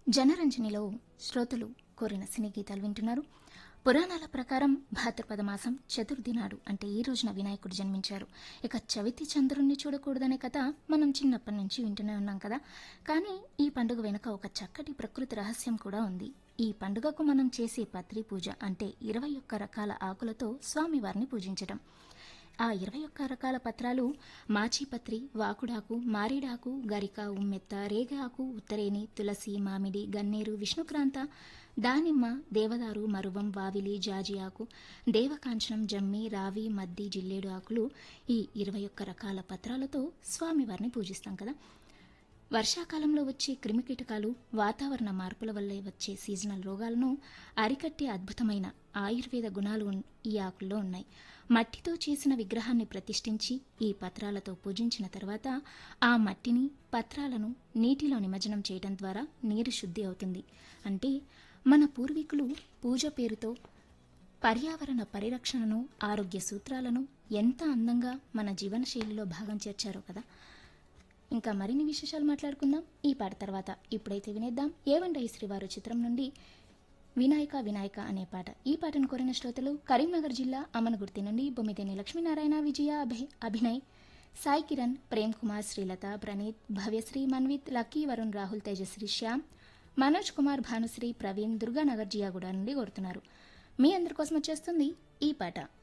జనరంజనిలో శ్రోతలు కోరిన సినీ గీతాలు వింటున్నారు పురాణాల ప్రకారం భాద్రపద మాసం చతుర్థి నాడు అంటే ఈ రోజున వినాయకుడు జన్మించారు ఇక చవితి చంద్రుణ్ణి చూడకూడదనే కథ మనం చిన్నప్పటి నుంచి వింటూనే ఉన్నాం కదా కానీ ఈ పండుగ వెనుక ఒక చక్కటి ప్రకృతి రహస్యం కూడా ఉంది ఈ పండుగకు మనం చేసే పత్రి పూజ అంటే ఇరవై ఒక్క రకాల ఆకులతో స్వామివారిని పూజించడం ఆ ఇరవై ఒక్క రకాల పత్రాలు మాచిపత్రి వాకుడాకు మారేడాకు గరిక ఉమ్మెత్త రేగ ఆకు ఉత్తరేని తులసి మామిడి గన్నేరు విష్ణుక్రాంత దానిమ్మ దేవదారు మరువం వావిలి జాజి ఆకు దేవకాంచనం జమ్మి రావి మద్ది జిల్లేడు ఆకులు ఈ ఇరవై ఒక్క రకాల పత్రాలతో స్వామివారిని పూజిస్తాం కదా వర్షాకాలంలో వచ్చే క్రిమికీటకాలు వాతావరణ మార్పుల వల్ల వచ్చే సీజనల్ రోగాలను అరికట్టే అద్భుతమైన ఆయుర్వేద గుణాలు ఉన్- ఈ ఆకుల్లో ఉన్నాయి మట్టితో చేసిన విగ్రహాన్ని ప్రతిష్ఠించి ఈ పత్రాలతో పూజించిన తర్వాత ఆ మట్టిని పత్రాలను నీటిలో నిమజ్జనం చేయడం ద్వారా నీరు శుద్ధి అవుతుంది అంటే మన పూర్వీకులు పూజ పేరుతో పర్యావరణ పరిరక్షణను ఆరోగ్య సూత్రాలను ఎంత అందంగా మన జీవనశైలిలో భాగం చేర్చారో కదా ఇంకా మరిన్ని విశేషాలు మాట్లాడుకుందాం ఈ పాట తర్వాత ఇప్పుడైతే వినేద్దాం ఏవండై శ్రీవారు చిత్రం నుండి వినాయక వినాయక అనే పాట ఈ పాటను కోరిన శ్రోతలు కరీంనగర్ జిల్లా అమనగుర్తి నుండి బొమ్మిదేని లక్ష్మీనారాయణ విజయ అభి- అభినయ్ సాయి కిరణ్ ప్రేమ్ కుమార్ శ్రీలత ప్రణీత్ భవ్యశ్రీ మన్విత్ లక్కీ వరుణ్ రాహుల్ తేజశ్రీ శ్యామ్ మనోజ్ కుమార్ భానుశ్రీ ప్రవీణ్ దుర్గానగర్ జియాగూడ నుండి కోరుతున్నారు మీ అందరి కోసం వచ్చేస్తుంది ఈ పాట